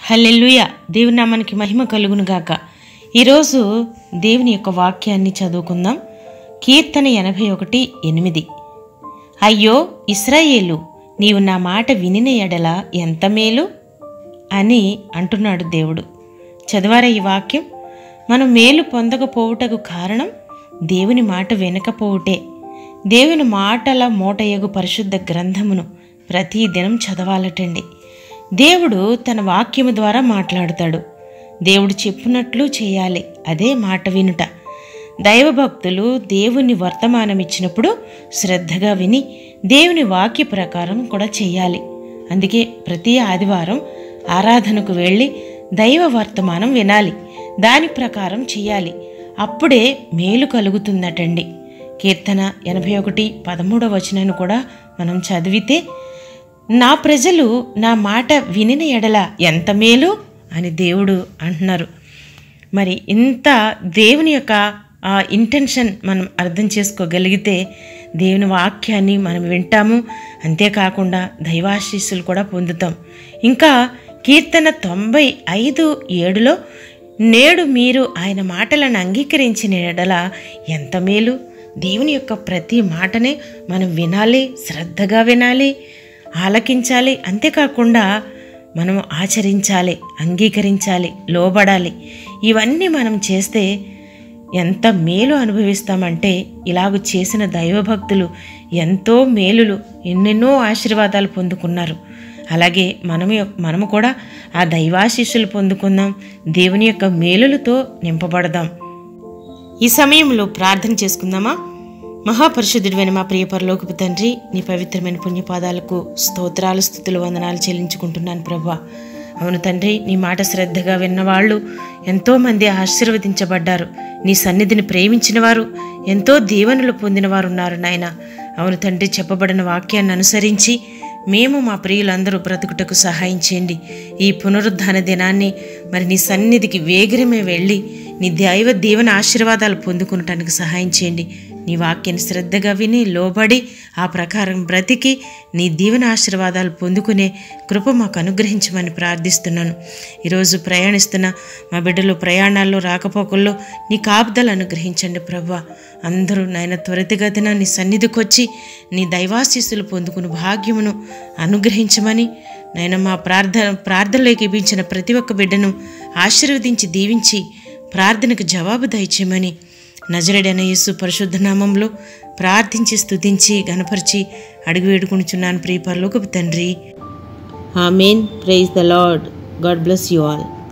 హల్లెలూయ దేవుని నామానికి మహిమ కలుగును గాక ఈరోజు దేవుని యొక్క వాక్యాన్ని చదువుకుందాం కీర్తన ఎనభై ఒకటి ఎనిమిది అయ్యో ఇస్రాయేలు నీవు నా మాట వినిన ఎడల ఎంత మేలు అని అంటున్నాడు దేవుడు చదివారా ఈ వాక్యం మనం మేలు పొందకపోవుటకు కారణం దేవుని మాట వినకపోవుటే దేవుని మాటల మూటయగు పరిశుద్ధ గ్రంథమును ప్రతి దినం చదవాలటండి దేవుడు తన వాక్యము ద్వారా మాట్లాడతాడు దేవుడు చెప్పినట్లు చేయాలి అదే మాట వినుట దైవభక్తులు దేవుని వర్తమానం ఇచ్చినప్పుడు శ్రద్ధగా విని దేవుని వాక్య ప్రకారం కూడా చేయాలి అందుకే ప్రతి ఆదివారం ఆరాధనకు వెళ్ళి దైవ వర్తమానం వినాలి దాని ప్రకారం చేయాలి అప్పుడే మేలు కలుగుతుందటండి కీర్తన ఎనభై ఒకటి పదమూడవ వచనాన్ని కూడా మనం చదివితే నా ప్రజలు నా మాట వినిన ఎడల ఎంత మేలు అని దేవుడు అంటున్నారు మరి ఇంత దేవుని యొక్క ఆ ఇంటెన్షన్ మనం అర్థం చేసుకోగలిగితే దేవుని వాక్యాన్ని మనం వింటాము అంతేకాకుండా దైవాశీస్సులు కూడా పొందుతాం ఇంకా కీర్తన తొంభై ఐదు ఏడులో నేడు మీరు ఆయన మాటలను అంగీకరించిన ఎడల ఎంత మేలు దేవుని యొక్క ప్రతి మాటనే మనం వినాలి శ్రద్ధగా వినాలి ఆలకించాలి అంతేకాకుండా మనం ఆచరించాలి అంగీకరించాలి లోబడాలి ఇవన్నీ మనం చేస్తే ఎంత మేలు అనుభవిస్తామంటే ఇలాగ చేసిన దైవభక్తులు ఎంతో మేలులు ఎన్నెన్నో ఆశీర్వాదాలు పొందుకున్నారు అలాగే మనము యొ- మనము కూడా ఆ దైవాశిష్యులు పొందుకుందాం దేవుని యొక్క మేలులతో నింపబడదాం ఈ సమయంలో ప్రార్థన చేసుకుందామా మహాపరిశుద్ధుడైన మా ప్రియ పరలోకపు తండ్రి నీ పవిత్రమైన పుణ్యపాదాలకు స్తోత్రాలు స్థుతులు వందనాలు చెల్లించుకుంటున్నాను ప్రభా అవును తండ్రి నీ మాట శ్రద్ధగా విన్నవాళ్ళు ఎంతోమంది ఆశీర్వదించబడ్డారు నీ సన్నిధిని ప్రేమించిన వారు ఎంతో దీవెనలు పొందిన వారు ఉన్నారు నాయన అవును తండ్రి చెప్పబడిన వాక్యాన్ని అనుసరించి మేము మా ప్రియులందరూ బ్రతుకుటకు సహాయం చేయండి ఈ పునరుద్ధాన దినాన్ని మరి నీ సన్నిధికి వేగరమే వెళ్ళి నీ దైవ దీవెన ఆశీర్వాదాలు పొందుకునటానికి సహాయం చేయండి నీ వాక్యాన్ని శ్రద్ధగా విని లోబడి ఆ ప్రకారం బ్రతికి నీ దీవెన ఆశీర్వాదాలు పొందుకునే కృప మాకు అనుగ్రహించమని ప్రార్థిస్తున్నాను ఈరోజు ప్రయాణిస్తున్న మా బిడ్డలు ప్రయాణాల్లో రాకపోకల్లో నీ కాపుదలు అనుగ్రహించండి ప్రభా అందరూ నాయన త్వరితగతిన నీ సన్నిధికి వచ్చి నీ దైవాశీస్సులు పొందుకుని భాగ్యమును అనుగ్రహించమని నాయన మా ప్రార్థన ప్రార్థనలోకి ఇప్పించిన ప్రతి ఒక్క బిడ్డను ఆశీర్వదించి దీవించి ప్రార్థనకు జవాబు దయచేయమని నజరడైన యేసు పరిశుద్ధ నామంలో ప్రార్థించి స్తుతించి గనపరిచి అడుగు వేడుకునిచున్నాను ప్రియ పరలోకపు తండ్రి amen praise the lord god bless you all